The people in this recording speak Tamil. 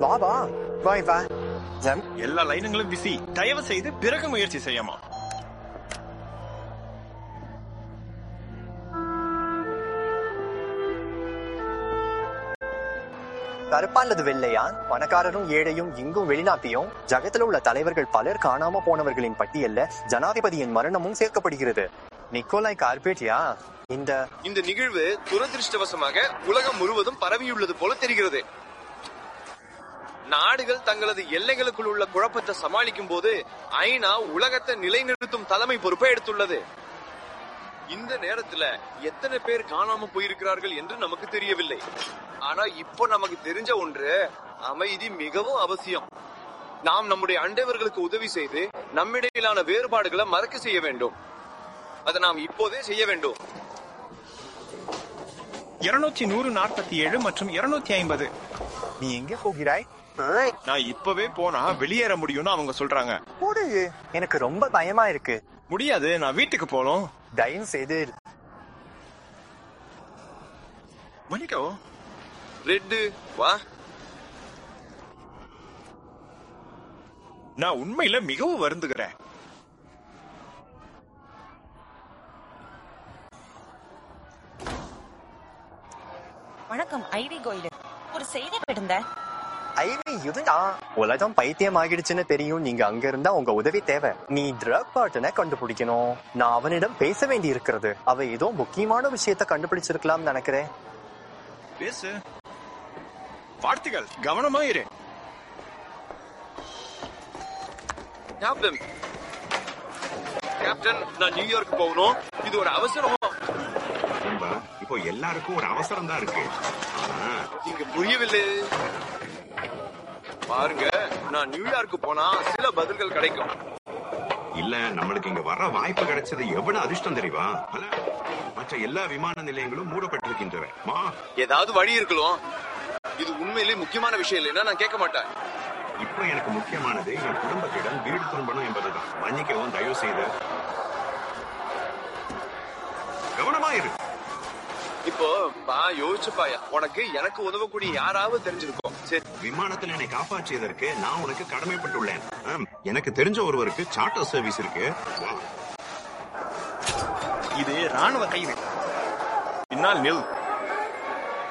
வா வா வா வா ஜம் எல்லா லைனுங்களும் பிஸி தயவு செய்து பிறகு முயற்சி செய்யமா கருப்பா அல்லது வெள்ளையா பணக்காரரும் ஏழையும் இங்கும் வெளிநாட்டியும் ஜகத்துல உள்ள தலைவர்கள் பலர் காணாம போனவர்களின் பட்டியல்ல ஜனாதிபதியின் மரணமும் சேர்க்கப்படுகிறது நிக்கோலாய் கார்பேட்டியா இந்த இந்த நிகழ்வு துரதிருஷ்டவசமாக உலகம் முழுவதும் பரவியுள்ளது போல தெரிகிறது நாடுகள் தங்களது எல்லைகளுக்குள் உள்ள குழப்பத்தை சமாளிக்கும் போது ஐநா உலகத்தை நிலைநிறுத்தும் தலைமை பொறுப்பை எடுத்துள்ளது இந்த நேரத்துல எத்தனை பேர் காணாம போயிருக்கிறார்கள் என்று நமக்கு தெரியவில்லை ஆனா இப்போ நமக்கு தெரிஞ்ச ஒன்று அமைதி மிகவும் அவசியம் நாம் நம்முடைய அண்டைவர்களுக்கு உதவி செய்து நம்மிடையிலான வேறுபாடுகளை மறக்க செய்ய வேண்டும் அதை நாம் இப்போதே செய்ய வேண்டும் இருநூற்றி நூறு நாற்பத்தி ஏழு மற்றும் இருநூத்தி ஐம்பது நீ எங்க போகிறாய் நான் இப்பவே போனா வெளியேற முடியும்னு அவங்க சொல்றாங்க போடு எனக்கு ரொம்ப பயமா இருக்கு முடியாது நான் வீட்டுக்கு போகணும் தயவு செய்து மணிக்கோ ரெட்டு வா நான் உண்மையில மிகவும் வருந்துகிறேன் வணக்கம் ஐவி கோயிலு ஒரு செய்தி விடுந்த ஐவி இதுடா உலகம் பைத்தியம் ஆகிடுச்சுன்னு தெரியும் நீங்க அங்க இருந்தா உங்க உதவி தேவை நீ ட்ரக் பார்ட்டனை கண்டுபிடிக்கணும் நான் அவனிடம் பேச வேண்டி இருக்கிறது அவ ஏதோ முக்கியமான விஷயத்த கண்டுபிடிச்சிருக்கலாம்னு நினைக்கிறேன் பேசு வார்த்தைகள் கவனமா இரு கேப்டன் கேப்டன் நான் நியூயார்க் போகணும் இது ஒரு அவசரம் நண்பா, இப்போ எல்லாருக்கும் ஒரு அவசரம் தான் இருக்கு ஆனா, இங்க புரியவில்லை பாருங்க நான் நியூயார்க் போனா சில பதில்கள் கிடைக்கும் இல்ல நம்மளுக்கு இங்க வர வாய்ப்பு கிடைச்சது எவ்வளவு அதிர்ஷ்டம் தெரியுமா அல்ல, மற்ற எல்லா விமான நிலையங்களும் மூடப்பட்டிருக்கின்றன மா ஏதாவது வழி இருக்கலாம் இது உண்மையிலே முக்கியமான விஷயம் இல்லைன்னா நான் கேட்க மாட்டேன் இப்போ எனக்கு முக்கியமானது என் குடும்பத்திடம் வீடு திரும்பணும் என்பதுதான் மன்னிக்கவும் தயவு செய்து கவனமா இரு இப்போ பா யோசிச்சு பாயா உனக்கு எனக்கு உதவக்கூடிய யாராவது தெரிஞ்சிருக்கும் சரி விமானத்தில் என்னை காப்பாற்றியதற்கு நான் உனக்கு கடமைப்பட்டுள்ளேன் ஆம், எனக்கு தெரிஞ்ச ஒருவருக்கு சார்ட்டர் சர்வீஸ் இருக்கு வா இது ராணுவ கைது பின்னால் நில்